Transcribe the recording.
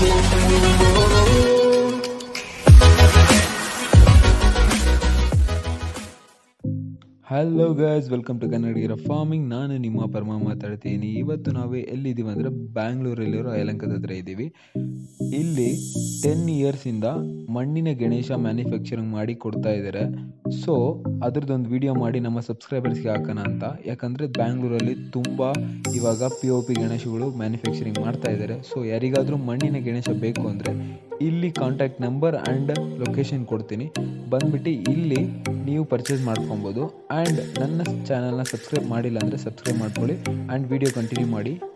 hello guys welcome to ಕನ್ನಡಿಗರ farming ನಾನು ನಿಮ್ಮ ಪರಮ ಮಾತಾಡ್ತೀನಿ ಇವತ್ತು ನಾವು ಎಲ್ಲಿದ್ದೀವಿ ಅಂದರೆ ಬ್ಯಾಂಗ್ಳೂರಲ್ಲಿರೋ ಯಲಂಕದ ಹತ್ರ ಇದ್ದೀವಿ ಇಲ್ಲಿ ಟೆನ್ ಇಯರ್ಸಿಂದ ಮಣ್ಣಿನ ಗಣೇಶ ಮ್ಯಾನುಫ್ಯಾಕ್ಚರಿಂಗ್ ಮಾಡಿ ಕೊಡ್ತಾ ಇದ್ದಾರೆ ಸೊ ಅದ್ರದ್ದೊಂದು ವಿಡಿಯೋ ಮಾಡಿ ನಮ್ಮ ಸಬ್ಸ್ಕ್ರೈಬರ್ಸ್ಗೆ ಹಾಕೋಣ ಅಂತ ಯಾಕಂದರೆ ಬ್ಯಾಂಗ್ಳೂರಲ್ಲಿ ತುಂಬ ಇವಾಗ ಪಿ ಒ ಪಿ ಗಣೇಶಗಳು ಮ್ಯಾನುಫ್ಯಾಕ್ಚರಿಂಗ್ ಮಾಡ್ತಾ ಇದ್ದಾರೆ ಸೊ ಯಾರಿಗಾದರೂ ಮಣ್ಣಿನ ಗಣೇಶ ಬೇಕು ಅಂದರೆ ಇಲ್ಲಿ ಕಾಂಟ್ಯಾಕ್ಟ್ ನಂಬರ್ ಆ್ಯಂಡ್ ಲೊಕೇಶನ್ ಕೊಡ್ತೀನಿ ಬಂದ್ಬಿಟ್ಟು ಇಲ್ಲಿ ನೀವು ಪರ್ಚೇಸ್ ಮಾಡ್ಕೊಬೋದು ಆ್ಯಂಡ್ ನನ್ನ ಚಾನಲ್ನ ಸಬ್ಸ್ಕ್ರೈಬ್ ಮಾಡಿಲ್ಲ ಅಂದರೆ ಸಬ್ಸ್ಕ್ರೈಬ್ ಮಾಡ್ಕೊಳ್ಳಿ ಆ್ಯಂಡ್ ವಿಡಿಯೋ ಕಂಟಿನ್ಯೂ ಮಾಡಿ